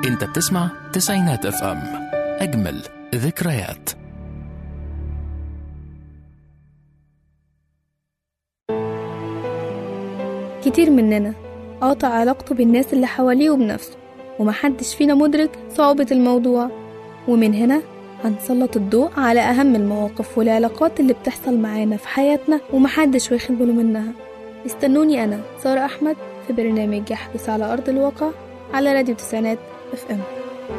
انت بتسمع تسعينات اف ام اجمل ذكريات كتير مننا قاطع علاقته بالناس اللي حواليه وبنفسه ومحدش فينا مدرك صعوبة الموضوع ومن هنا هنسلط الضوء على أهم المواقف والعلاقات اللي بتحصل معانا في حياتنا ومحدش واخد باله منها استنوني أنا سارة أحمد في برنامج يحدث على أرض الواقع على راديو تسعينات اف ام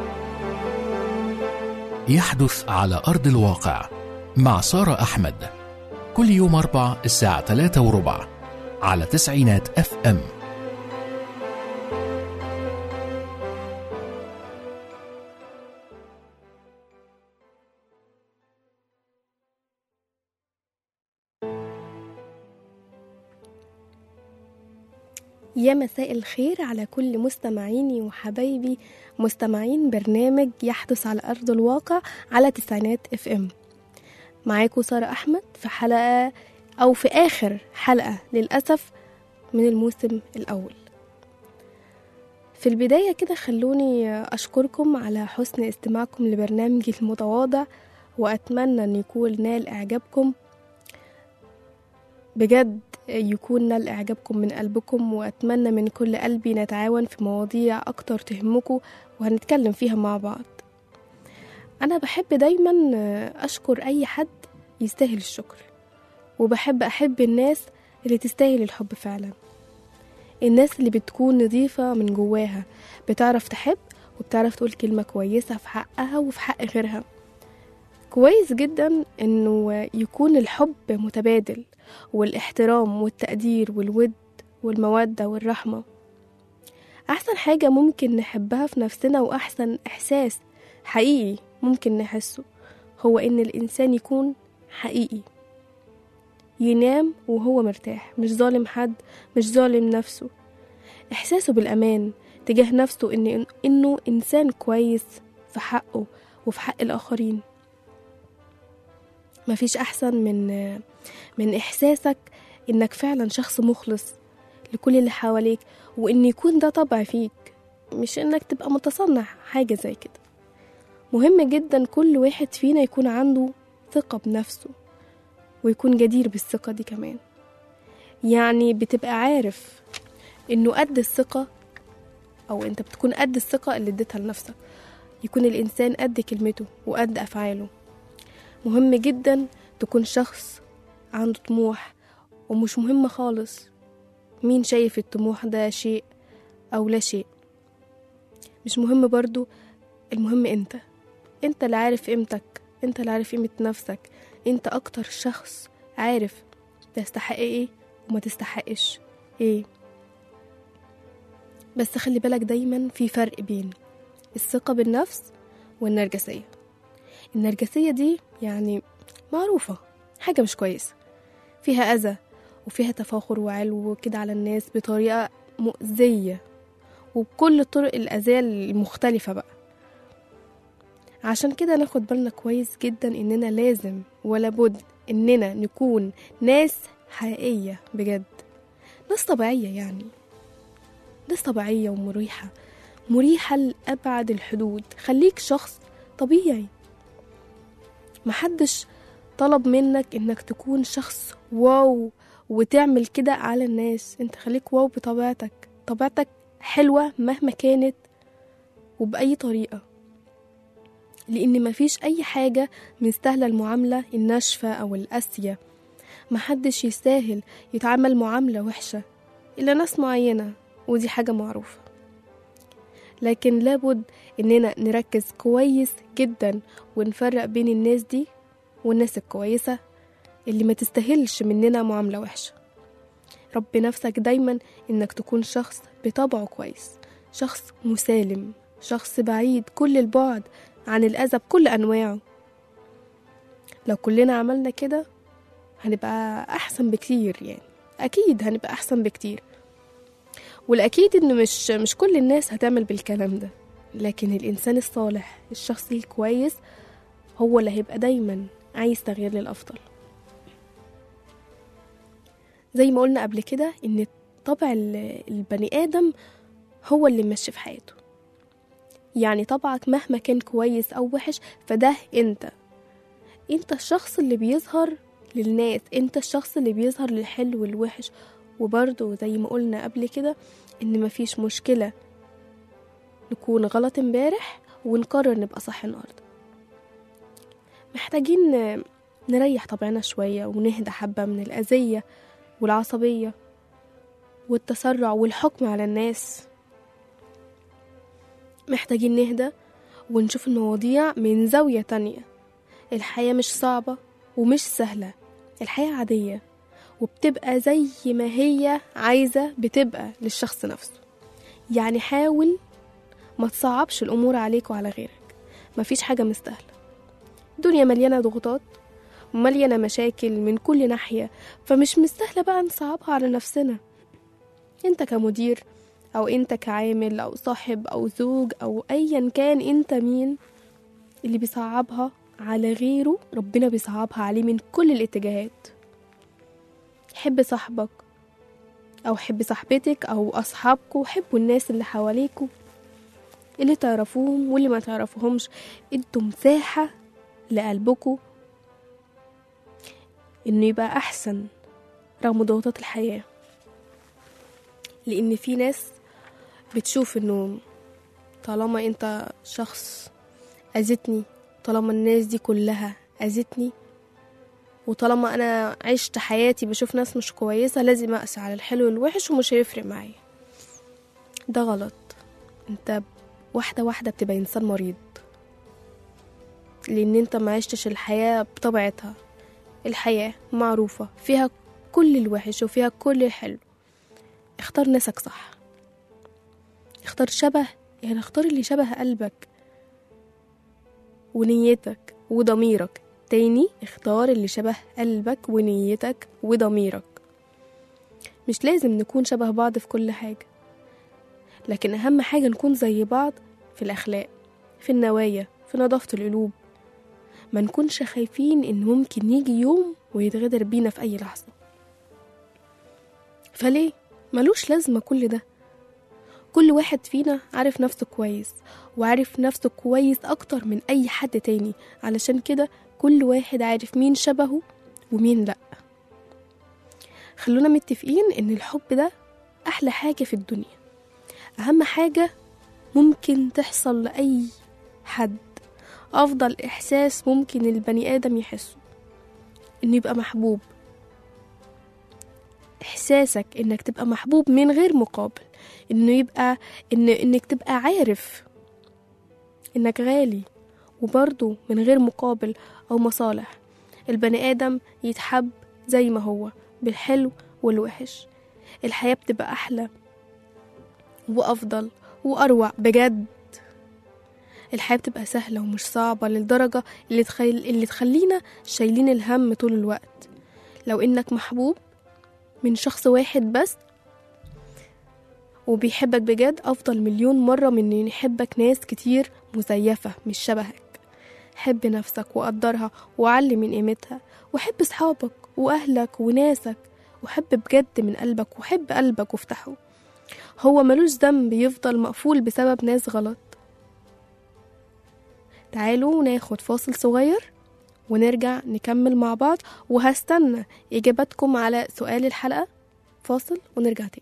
يحدث على أرض الواقع مع سارة أحمد كل يوم أربع الساعة 3 وربع على تسعينات اف ام يا مساء الخير على كل مستمعيني وحبايبي مستمعين برنامج يحدث على أرض الواقع على تسعينات اف ام معاكم سارة أحمد في حلقة أو في آخر حلقة للأسف من الموسم الأول في البداية كده خلوني أشكركم على حسن استماعكم لبرنامجي المتواضع وأتمنى أن يكون نال إعجابكم بجد يكون نال إعجابكم من قلبكم وأتمنى من كل قلبي نتعاون في مواضيع أكتر تهمكم وهنتكلم فيها مع بعض أنا بحب دايما أشكر أي حد يستاهل الشكر وبحب أحب الناس اللي تستاهل الحب فعلا الناس اللي بتكون نظيفة من جواها بتعرف تحب وبتعرف تقول كلمة كويسة في حقها وفي حق غيرها كويس جدا انه يكون الحب متبادل والاحترام والتقدير والود والمودة والرحمة أحسن حاجة ممكن نحبها في نفسنا وأحسن إحساس حقيقي ممكن نحسه هو إن الإنسان يكون حقيقي ينام وهو مرتاح مش ظالم حد مش ظالم نفسه إحساسه بالأمان تجاه نفسه إن إنه إنسان كويس في حقه وفي حق الآخرين مفيش أحسن من من إحساسك إنك فعلا شخص مخلص لكل اللي حواليك وإن يكون ده طبع فيك مش إنك تبقى متصنع حاجة زي كده مهم جدا كل واحد فينا يكون عنده ثقة بنفسه ويكون جدير بالثقة دي كمان يعني بتبقى عارف إنه قد الثقة أو أنت بتكون قد الثقة اللي اديتها لنفسك يكون الإنسان قد كلمته وقد أفعاله مهم جدا تكون شخص عنده طموح ومش مهم خالص مين شايف الطموح ده شيء أو لا شيء مش مهم برضو المهم انت انت اللي عارف قيمتك انت اللي عارف قيمة نفسك انت اكتر شخص عارف تستحق ايه وما تستحقش ايه بس خلي بالك دايما في فرق بين الثقة بالنفس والنرجسية النرجسية دي يعني معروفة حاجة مش كويسة فيها أذى وفيها تفاخر وعلو كده على الناس بطريقة مؤذية وبكل طرق الأذية المختلفة بقى عشان كده ناخد بالنا كويس جدا إننا لازم ولا بد إننا نكون ناس حقيقية بجد ناس طبيعية يعني ناس طبيعية ومريحة مريحة لأبعد الحدود خليك شخص طبيعي محدش طلب منك انك تكون شخص واو وتعمل كده على الناس انت خليك واو بطبيعتك طبيعتك حلوة مهما كانت وبأي طريقة لأن مفيش أي حاجة مستاهلة المعاملة الناشفة أو القاسية محدش يستاهل يتعامل معاملة وحشة إلا ناس معينة ودي حاجة معروفة لكن لابد إننا نركز كويس جدا ونفرق بين الناس دي والناس الكويسة اللي ما تستاهلش مننا معاملة وحشة رب نفسك دايما إنك تكون شخص بطبعه كويس شخص مسالم شخص بعيد كل البعد عن الأذى بكل أنواعه لو كلنا عملنا كده هنبقى أحسن بكتير يعني أكيد هنبقى أحسن بكتير والأكيد إن مش مش كل الناس هتعمل بالكلام ده لكن الإنسان الصالح الشخص الكويس هو اللي هيبقى دايما عايز تغيير للأفضل زي ما قلنا قبل كده إن طبع ال- البني آدم هو اللي ماشي في حياته يعني طبعك مهما كان كويس أو وحش فده أنت أنت الشخص اللي بيظهر للناس أنت الشخص اللي بيظهر للحلو والوحش وبرضه زي ما قلنا قبل كده إن مفيش مشكلة نكون غلط امبارح ونقرر نبقى صح النهاردة محتاجين نريح طبعنا شوية ونهدى حبة من الأذية والعصبية والتسرع والحكم على الناس محتاجين نهدى ونشوف المواضيع من زاوية تانية الحياة مش صعبة ومش سهلة الحياة عادية وبتبقى زي ما هي عايزة بتبقى للشخص نفسه يعني حاول ما تصعبش الأمور عليك وعلى غيرك مفيش حاجة مستاهلة الدنيا مليانة ضغوطات ومليانة مشاكل من كل ناحية فمش مستاهلة بقى نصعبها على نفسنا انت كمدير او انت كعامل او صاحب او زوج او ايا كان انت مين اللي بيصعبها على غيره ربنا بيصعبها عليه من كل الاتجاهات حب صاحبك او حب صاحبتك او اصحابكوا حبوا الناس اللي حواليكوا اللي تعرفوهم واللي ما تعرفوهمش ادوا مساحة لقلبكوا انه يبقى احسن رغم ضغوطات الحياة لان في ناس بتشوف انه طالما انت شخص اذتني طالما الناس دي كلها اذتني وطالما انا عشت حياتي بشوف ناس مش كويسة لازم اقسى على الحلو والوحش ومش هيفرق معايا ده غلط انت واحدة واحدة بتبقى انسان مريض لان انت ما عشتش الحياة بطبيعتها الحياة معروفة فيها كل الوحش وفيها كل الحلو اختار ناسك صح اختار شبه يعني اختار اللي شبه قلبك ونيتك وضميرك تاني اختار اللي شبه قلبك ونيتك وضميرك مش لازم نكون شبه بعض في كل حاجة لكن أهم حاجة نكون زي بعض في الأخلاق في النوايا في نظافة القلوب ما نكونش خايفين إن ممكن يجي يوم ويتغدر بينا في أي لحظة فليه؟ ملوش لازمة كل ده كل واحد فينا عارف نفسه كويس وعارف نفسه كويس أكتر من أي حد تاني علشان كده كل واحد عارف مين شبهه ومين لأ خلونا متفقين إن الحب ده أحلى حاجة في الدنيا أهم حاجة ممكن تحصل لأي حد أفضل إحساس ممكن البني آدم يحسه إنه يبقى محبوب إحساسك إنك تبقى محبوب من غير مقابل إنه يبقى إن إنك تبقى عارف إنك غالي وبرضه من غير مقابل أو مصالح البني آدم يتحب زي ما هو بالحلو والوحش الحياة بتبقى أحلى وأفضل وأروع بجد الحياة بتبقى سهلة ومش صعبة للدرجة اللي, تخيل اللي تخلينا شايلين الهم طول الوقت لو إنك محبوب من شخص واحد بس وبيحبك بجد أفضل مليون مرة من إن يحبك ناس كتير مزيفة مش شبهك حب نفسك وقدرها وعلي من قيمتها وحب صحابك وأهلك وناسك وحب بجد من قلبك وحب قلبك وافتحه هو ملوش ذنب يفضل مقفول بسبب ناس غلط تعالوا ناخد فاصل صغير ونرجع نكمل مع بعض وهستنى إجاباتكم على سؤال الحلقة فاصل ونرجع تاني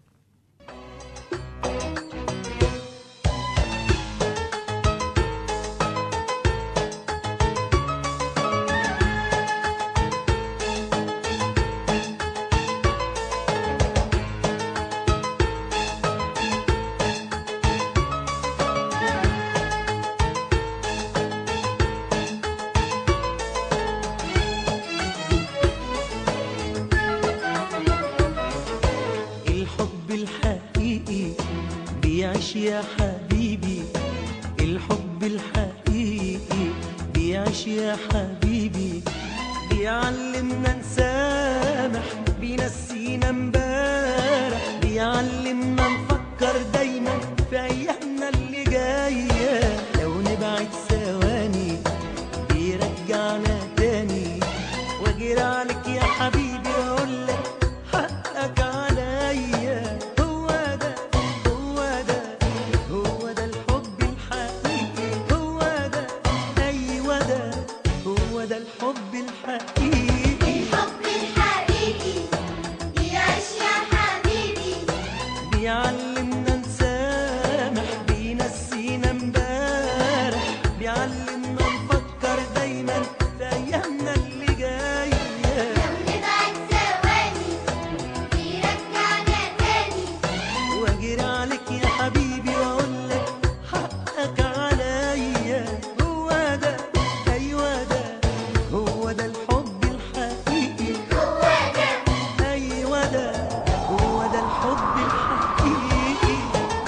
الحب الحقيقي بيعيش يا حبيبي الحب الحقيقي بيعيش يا حبيبي بيعلمنا نسامح بينسينا امبارح بيعلمنا نفكر دايما في ايامنا اللي جايه لو نبعد ثواني بيرجعنا تاني واجري عليك يا حبيبي اقول لك حقك عليا هو ده هو ده هو ده الحب الحقيقي بيعلمنا نسامح بينسينا امبارح بيعلمنا نفكر دايما في ايامنا اللي جايه نبعد ثواني بيرجعنا تاني واجري عليك يا حبيبي واقول لك حقك عليا هو ده ايوه ده هو ده الحب الحقيقي هو ده ايوه ده هو ده الحب الحقيقي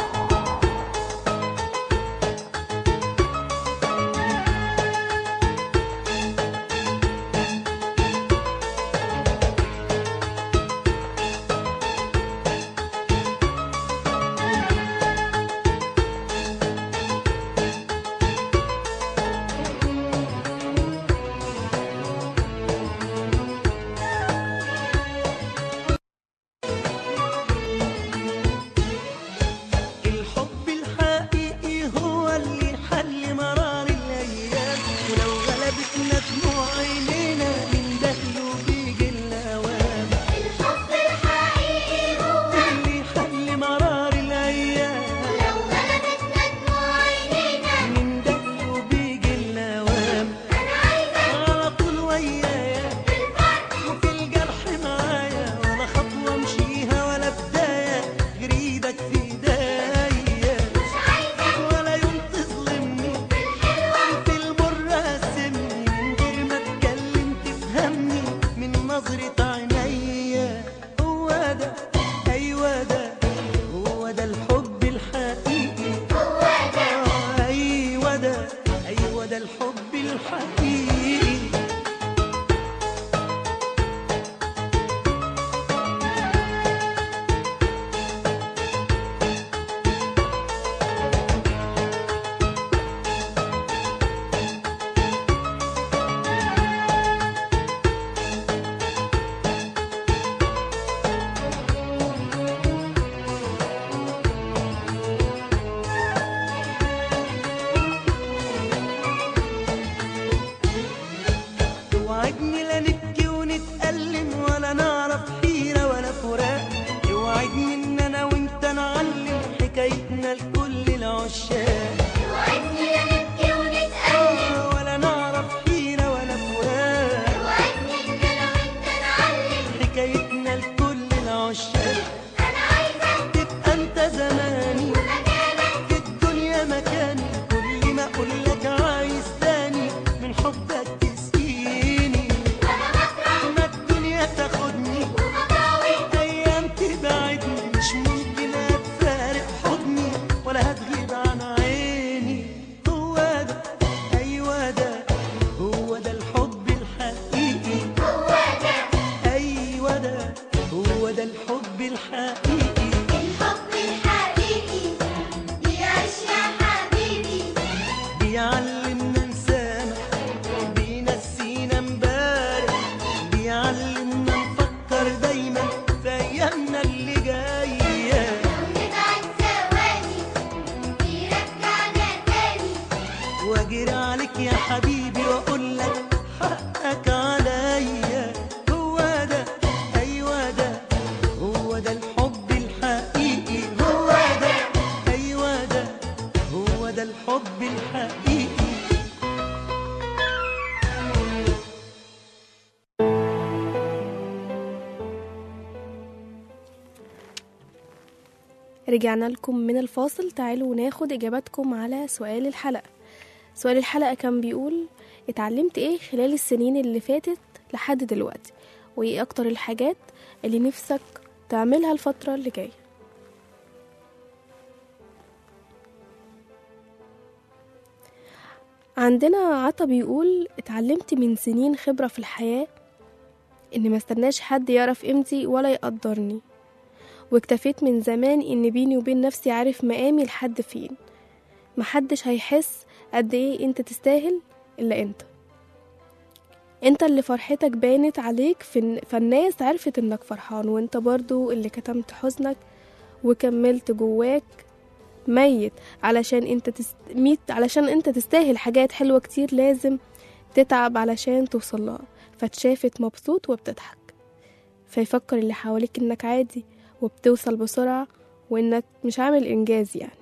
الحب الحقيقي هو اللي حل مرار الايام ولو غلبتنا دموع عينينا من دهله بيجي الاوام الحب الحقيقي هو اللي حل مرار الايام لو غلبتنا دموع عينينا من دهله بيجي الاوام انا عايزة على طول ويايا في الفرح وفي الجرح معايا ولا خطوه امشيها ولا بدايه غير ايدك في ايديا مش عايزة ولا يوم تظلمني الحلوة في المر قسمني من غير ما اتكلم تفهمني من نظرة عينيا هو ده ايوه ده هو ده الحب الحقيقي هو ده آه، ايوه ده ايوه ده الحب الحقيقي توعدني لا نبكي ونتألم ولا نعرف حيرة ولا فراق توعدني ان انا وانت نعلم حكايتنا لكل العشاق توعدني لا نبكي ونتألم آه، ولا نعرف حيرة ولا فراق توعدني ان انا وانت نعلم حكايتنا لكل العشاق انا عايزة تبقى انت زماني مكانك في الدنيا مكاني كل ما اقول لك عايز تاني من حبك تسقيني وانا مطرح ما الدنيا تاخدني وخطاوي ايام تبعدني مش ممكن اتفارق حضني ولا هتغيب عن عيني هو ده ايوه ده هو ده الحب الحقيقي هو ده ايوه ده هو ده الحب الحقيقي الحب الحقيقي بيعيش يا حبيبي بيعلمنا نسامح بينسينا امبارح بيعلمنا نفكر دايما في ايامنا اللي جايه نبعد ثواني بيرجعنا تاني واجري عليك يا حبيبي واقول لك حقك عليا هو ده ايوه ده هو ده الحب الحقيقي هو ده ايوه ده هو ده الحب الحقيقي رجعنا لكم من الفاصل تعالوا ناخد إجاباتكم على سؤال الحلقة سؤال الحلقة كان بيقول اتعلمت ايه خلال السنين اللي فاتت لحد دلوقتي وايه اكتر الحاجات اللي نفسك تعملها الفترة اللي جاية عندنا عطا بيقول اتعلمت من سنين خبرة في الحياة إن ما استناش حد يعرف قيمتي ولا يقدرني واكتفيت من زمان إن بيني وبين نفسي عارف مقامي لحد فين محدش هيحس قد إيه أنت تستاهل إلا أنت أنت اللي فرحتك بانت عليك في فالناس عرفت إنك فرحان وأنت برضو اللي كتمت حزنك وكملت جواك ميت علشان انت تست... ميت علشان انت تستاهل حاجات حلوة كتير لازم تتعب علشان توصلها فتشافت مبسوط وبتضحك فيفكر اللي حواليك انك عادي وبتوصل بسرعة وانك مش عامل انجاز يعني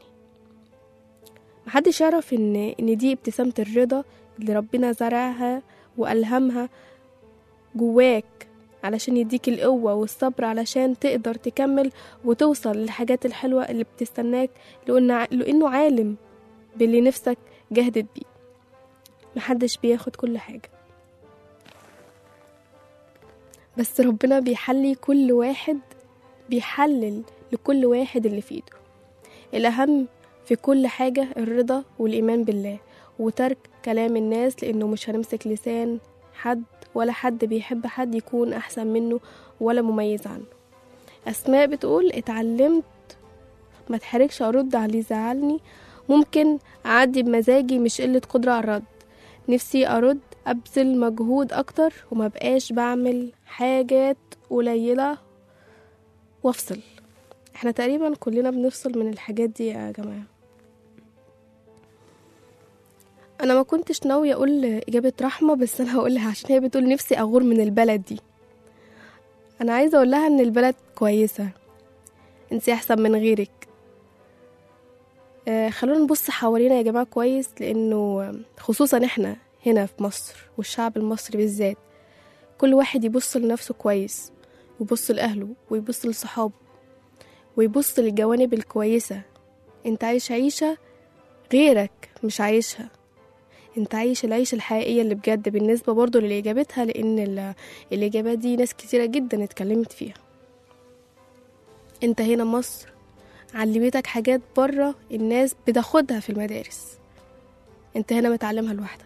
محدش يعرف ان ان دي ابتسامة الرضا اللي ربنا زرعها والهمها جواك علشان يديك القوة والصبر علشان تقدر تكمل وتوصل للحاجات الحلوة اللي بتستناك لأنه لأنه عالم باللي نفسك جهدت بيه محدش بياخد كل حاجة بس ربنا بيحلي كل واحد بيحلل لكل واحد اللي في ايده الأهم في كل حاجة الرضا والإيمان بالله وترك كلام الناس لأنه مش هنمسك لسان حد ولا حد بيحب حد يكون أحسن منه ولا مميز عنه أسماء بتقول اتعلمت ما تحركش أرد على اللي زعلني ممكن أعدي بمزاجي مش قلة قدرة على الرد نفسي أرد أبذل مجهود أكتر وما بقاش بعمل حاجات قليلة وافصل احنا تقريبا كلنا بنفصل من الحاجات دي يا جماعة انا ما كنتش ناوية اقول اجابة رحمة بس انا هقولها عشان هي بتقول نفسي اغور من البلد دي انا عايزة اقول لها ان البلد كويسة انتي احسن من غيرك آه خلونا نبص حوالينا يا جماعة كويس لانه خصوصا احنا هنا في مصر والشعب المصري بالذات كل واحد يبص لنفسه كويس ويبص لأهله ويبص لصحابه ويبص للجوانب الكويسة انت عايش عيشة غيرك مش عايشها انت عايش العيشة الحقيقية اللي بجد بالنسبة برضو لإجابتها لأن ال- الإجابات دي ناس كتيرة جدا اتكلمت فيها انت هنا مصر علمتك حاجات بره الناس بتاخدها في المدارس انت هنا متعلمها لوحدك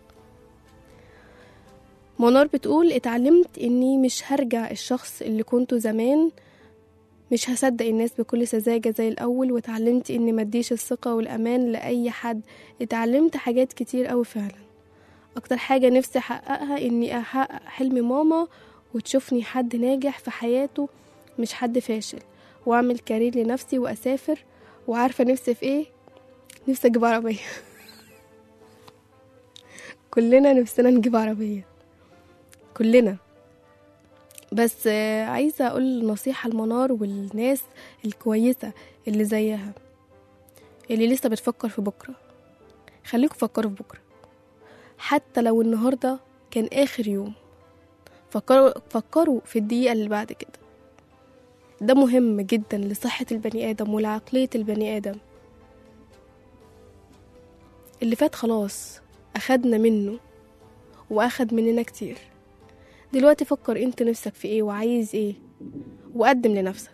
منار بتقول اتعلمت اني مش هرجع الشخص اللي كنته زمان مش هصدق الناس بكل سذاجة زي الأول واتعلمت إني مديش الثقة والأمان لأي حد اتعلمت حاجات كتير أوي فعلا أكتر حاجة نفسي أحققها إني أحقق حلم ماما وتشوفني حد ناجح في حياته مش حد فاشل وأعمل كارير لنفسي وأسافر وعارفة نفسي في إيه نفسي أجيب عربية كلنا نفسنا نجيب عربية كلنا بس آه، عايزة أقول نصيحة لمنار والناس الكويسة اللي زيها اللي لسه بتفكر في بكرة خليكوا فكروا في بكرة حتى لو النهاردة كان آخر يوم فكروا, فكروا في الدقيقة اللي بعد كده ده مهم جدا لصحة البني آدم ولعقلية البني آدم اللي فات خلاص أخدنا منه وأخد مننا كتير دلوقتي فكر انت نفسك في ايه وعايز ايه وقدم لنفسك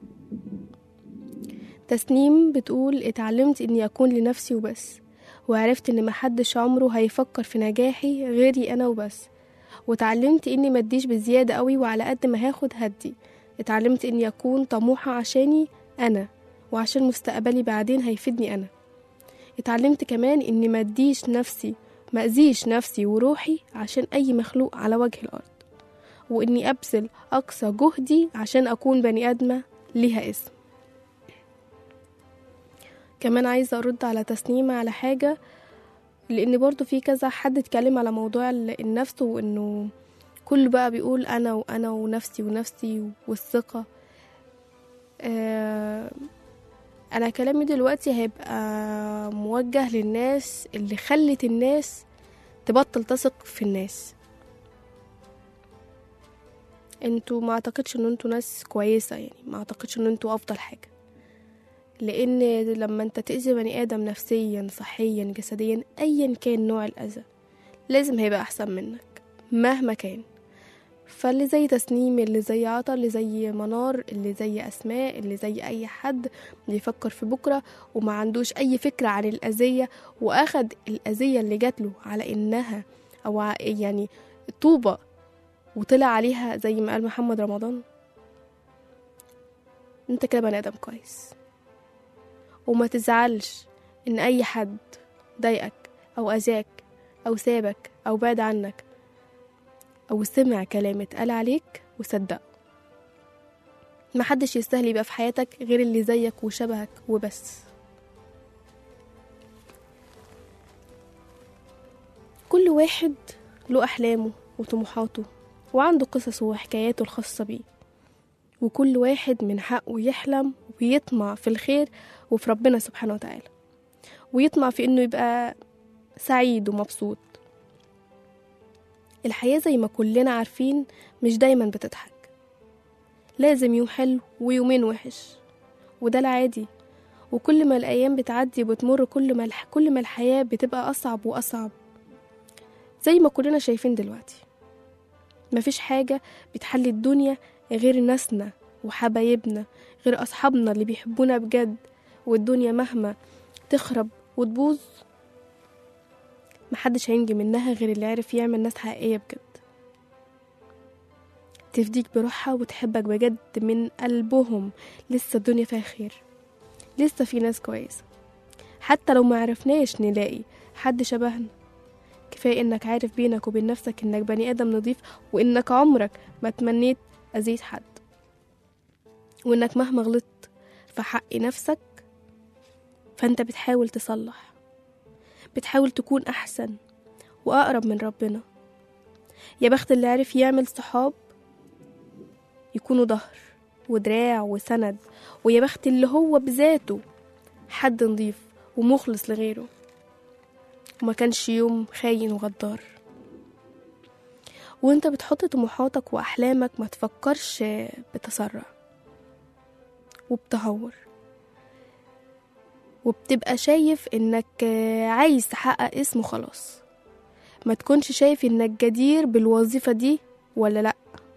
تسنيم بتقول اتعلمت اني اكون لنفسي وبس وعرفت ان محدش عمره هيفكر في نجاحي غيري انا وبس وتعلمت اني مديش بزيادة قوي وعلى قد ما هاخد هدي اتعلمت اني اكون طموحة عشاني انا وعشان مستقبلي بعدين هيفيدني انا اتعلمت كمان اني مديش نفسي مأذيش نفسي وروحي عشان اي مخلوق على وجه الارض وإني أبذل أقصى جهدي عشان أكون بني آدمة ليها اسم كمان عايزة أرد على تسنيمة على حاجة لأن برضو في كذا حد اتكلم على موضوع ال- النفس وإنه كل بقى بيقول أنا وأنا ونفسي ونفسي والثقة آه أنا كلامي دلوقتي هيبقى موجه للناس اللي خلت الناس تبطل تثق في الناس انتوا ما اعتقدش ان انتوا ناس كويسة يعني ما اعتقدش ان انتوا افضل حاجة لان لما انت تأذي بني ادم نفسيا صحيا جسديا ايا كان نوع الاذى لازم هيبقى احسن منك مهما كان فاللي زي تسنيم اللي زي عطا اللي زي منار اللي زي اسماء اللي زي اي حد بيفكر في بكره وما عندوش اي فكره عن الاذيه واخد الاذيه اللي جاتله على انها او ع- يعني طوبه وطلع عليها زي ما قال محمد رمضان انت كده بني ادم كويس وما تزعلش ان اي حد ضايقك او اذاك او سابك او بعد عنك او سمع كلام اتقال عليك وصدقه محدش يستاهل يبقى في حياتك غير اللي زيك وشبهك وبس كل واحد له أحلامه وطموحاته وعنده قصصه وحكاياته الخاصة بيه وكل واحد من حقه يحلم ويطمع في الخير وفي ربنا سبحانه وتعالى ويطمع في إنه يبقى سعيد ومبسوط الحياة زي ما كلنا عارفين مش دايما بتضحك لازم يوم حلو ويومين وحش وده العادي وكل ما الأيام بتعدي وبتمر كل ما الح... كل ما الحياة بتبقى أصعب وأصعب زي ما كلنا شايفين دلوقتي مفيش حاجة بتحل الدنيا غير ناسنا وحبايبنا غير أصحابنا اللي بيحبونا بجد والدنيا مهما تخرب وتبوظ محدش هينجي منها غير اللي عرف يعمل ناس حقيقية بجد تفديك بروحها وتحبك بجد من قلبهم لسه الدنيا فيها خير لسه في ناس كويسة حتى لو ما عرفناش نلاقي حد شبهنا كفاية انك عارف بينك وبين نفسك انك بني ادم نضيف وانك عمرك ما تمنيت اذيت حد وانك مهما غلطت في حق نفسك فانت بتحاول تصلح بتحاول تكون احسن واقرب من ربنا يا بخت اللي عرف يعمل صحاب يكونوا ظهر ودراع وسند ويا بخت اللي هو بذاته حد نضيف ومخلص لغيره وما كانش يوم خاين وغدار وانت بتحط طموحاتك واحلامك ما تفكرش بتسرع وبتهور وبتبقى شايف انك عايز تحقق اسم خلاص ما تكونش شايف انك جدير بالوظيفة دي ولا لأ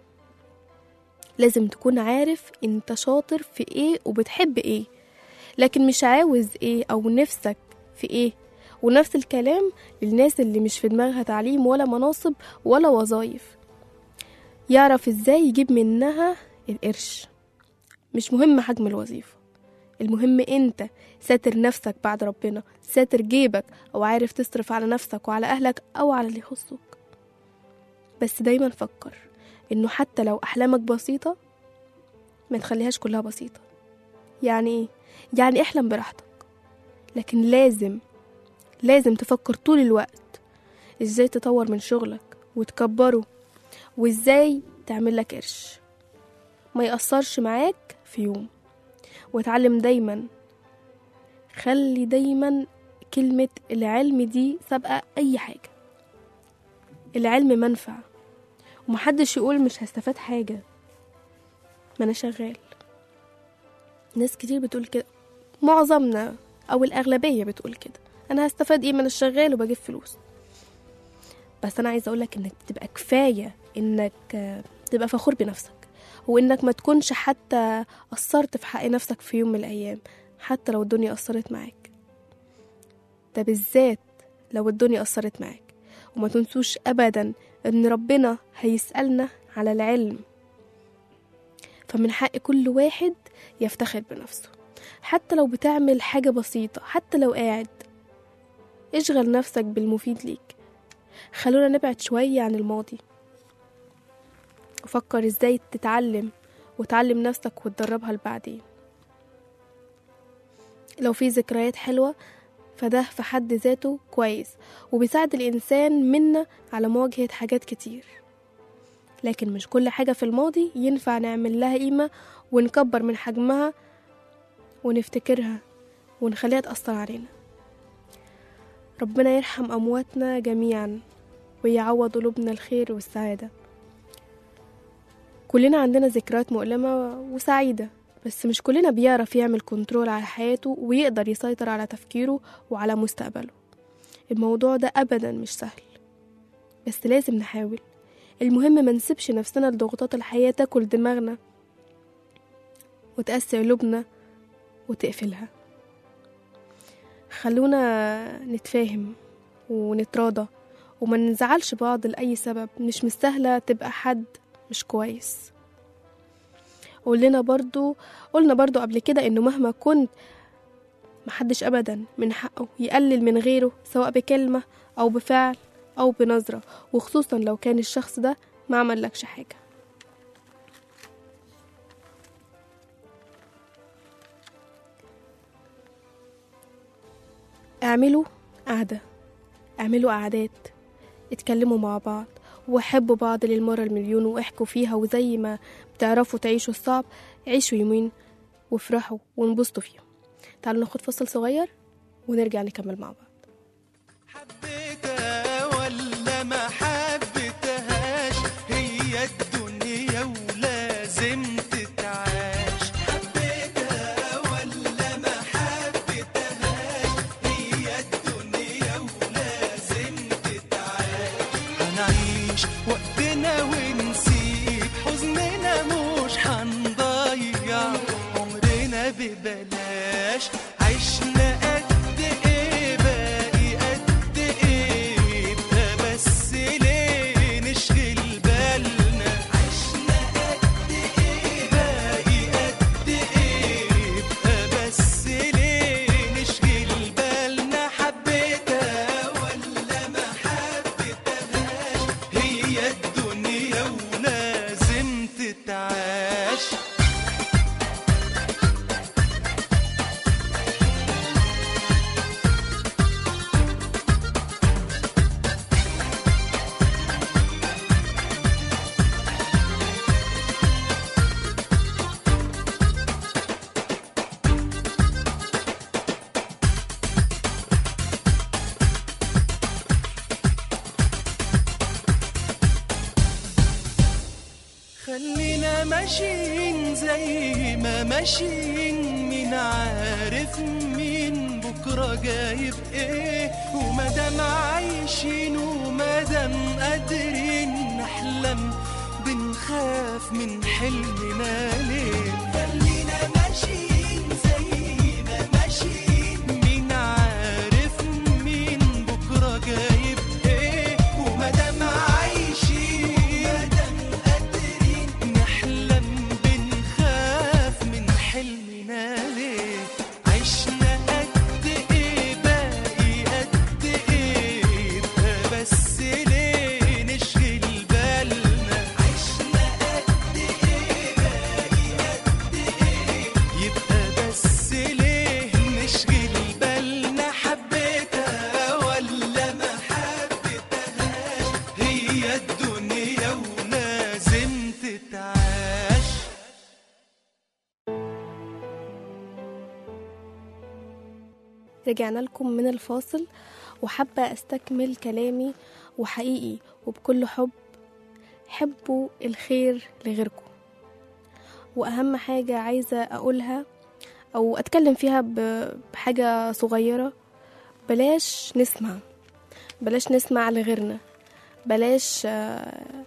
لازم تكون عارف انت شاطر في ايه وبتحب ايه لكن مش عاوز ايه او نفسك في ايه ونفس الكلام للناس اللي مش في دماغها تعليم ولا مناصب ولا وظايف يعرف ازاي يجيب منها القرش مش مهم حجم الوظيفة المهم انت ساتر نفسك بعد ربنا ساتر جيبك او عارف تصرف على نفسك وعلى اهلك او على اللي يخصك بس دايما فكر انه حتى لو احلامك بسيطة ما تخليهاش كلها بسيطة يعني ايه يعني احلم براحتك لكن لازم لازم تفكر طول الوقت ازاي تطور من شغلك وتكبره وازاي تعمل لك قرش ما يأثرش معاك في يوم واتعلم دايما خلي دايما كلمة العلم دي سابقة أي حاجة العلم منفع ومحدش يقول مش هستفاد حاجة ما أنا شغال ناس كتير بتقول كده معظمنا أو الأغلبية بتقول كده أنا هستفاد إيه ما أنا شغال وبجيب فلوس بس أنا عايزة أقولك إنك تبقى كفاية إنك آه، تبقى فخور بنفسك وإنك ما تكونش حتى قصرت في حق نفسك في يوم من الأيام حتى لو الدنيا قصرت معاك ده بالذات لو الدنيا قصرت معاك وما تنسوش أبدا إن ربنا هيسألنا على العلم فمن حق كل واحد يفتخر بنفسه حتى لو بتعمل حاجة بسيطة حتى لو قاعد اشغل نفسك بالمفيد ليك خلونا نبعد شوية عن الماضي وفكر ازاي تتعلم وتعلم نفسك وتدربها لبعدين لو في ذكريات حلوة فده في حد ذاته كويس وبيساعد الإنسان منا على مواجهة حاجات كتير لكن مش كل حاجة في الماضي ينفع نعمل لها قيمة ونكبر من حجمها ونفتكرها ونخليها تأثر علينا ربنا يرحم أمواتنا جميعا ويعوض قلوبنا الخير والسعادة كلنا عندنا ذكريات مؤلمة وسعيدة بس مش كلنا بيعرف يعمل كنترول على حياته ويقدر يسيطر على تفكيره وعلى مستقبله الموضوع ده أبدا مش سهل بس لازم نحاول المهم ما نسيبش نفسنا لضغوطات الحياة تاكل دماغنا وتقسي قلوبنا وتقفلها خلونا نتفاهم ونتراضى وما نزعلش بعض لأي سبب مش مستاهلة تبقى حد مش كويس قلنا برضو قلنا برضو قبل كده انه مهما كنت محدش ابدا من حقه يقلل من غيره سواء بكلمة او بفعل او بنظرة وخصوصا لو كان الشخص ده ما عملكش حاجة اعملوا قعدة اعملوا قعدات اتكلموا مع بعض وحبوا بعض للمرة المليون واحكوا فيها وزي ما بتعرفوا تعيشوا الصعب عيشوا يومين وافرحوا وانبسطوا فيهم تعالوا ناخد فصل صغير ونرجع نكمل مع بعض حبيتها ولا ما حبيتهاش هي الدنيا ولازم تتعاش حبيتها ولا ما حبيتهاش هي الدنيا ولازم تتعاش هنعيش وقتنا ونسيب حزننا مش هنضيع عمرنا ببلاش عشنا قد ايه باقي قد ايه يبقى بس ليه نشغل بالنا عشنا قد ايه باقي قد ايه يبقى بس ليه نشغل بالنا حبيتها ولا ما حبيتهاش هي الدنيا ولازم تتعاش خلينا ماشيين زي ما ماشيين مين عارف مين بكرة جايب ايه ومادام عايشين ومادام قادرين نحلم بنخاف من حلمنا ليه خلينا ماشيين زي ما ماشيين مين عارف مين بكرة جايب ايه ومادام عايشين مادام قادرين نحلم بنخاف من حلمنا ليه عشنا قد ايه باقي قد ايه يبقى بس ليه نشغل بالنا عشنا قد ايه باقي قد ايه يبقى بس ليه نشغل بالنا حبيتها ولا ما حبيتهاش هي الدنيا ولازم تتعاش رجعنا لكم من الفاصل وحابة أستكمل كلامي وحقيقي وبكل حب حبوا الخير لغيركم وأهم حاجة عايزة أقولها أو أتكلم فيها ب- بحاجة صغيرة بلاش نسمع بلاش نسمع لغيرنا بلاش آه،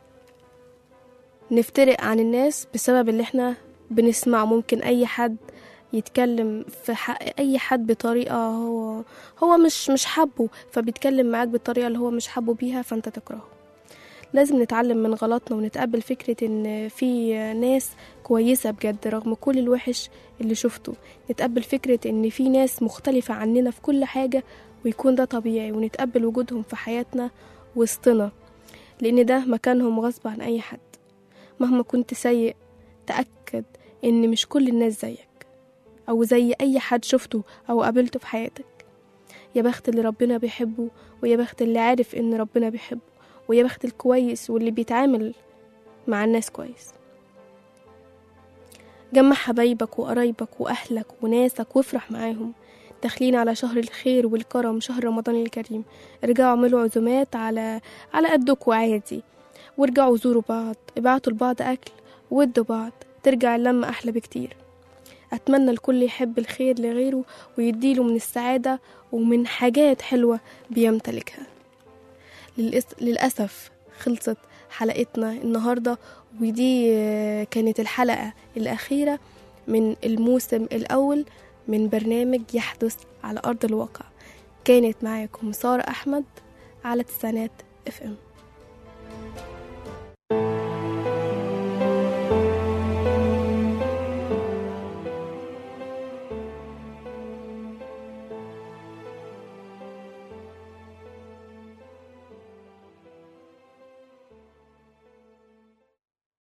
نفترق عن الناس بسبب اللي احنا بنسمعه ممكن أي حد يتكلم في حق اي حد بطريقه هو هو مش مش حابه فبيتكلم معاك بالطريقه اللي هو مش حابه بيها فانت تكرهه لازم نتعلم من غلطنا ونتقبل فكرة ان في ناس كويسة بجد رغم كل الوحش اللي شفته نتقبل فكرة ان في ناس مختلفة عننا في كل حاجة ويكون ده طبيعي ونتقبل وجودهم في حياتنا وسطنا لان ده مكانهم غصب عن اي حد مهما كنت سيء تأكد ان مش كل الناس زيك أو زي أي حد شفته أو قابلته في حياتك يا بخت اللي ربنا بيحبه ويا بخت اللي عارف إن ربنا بيحبه ويا بخت الكويس واللي بيتعامل مع الناس كويس جمع حبايبك وقرايبك وأهلك وناسك وافرح معاهم داخلين على شهر الخير والكرم شهر رمضان الكريم ارجعوا اعملوا عزومات على على قدكوا عادي وارجعوا زوروا بعض ابعتوا لبعض أكل ودوا بعض ترجع اللمة أحلى بكتير أتمنى الكل يحب الخير لغيره ويديله من السعادة ومن حاجات حلوة بيمتلكها للأس- للأسف خلصت حلقتنا النهاردة ودي آه، كانت الحلقة الأخيرة من الموسم الأول من برنامج يحدث على أرض الواقع كانت معاكم سارة أحمد على تسعينات اف ام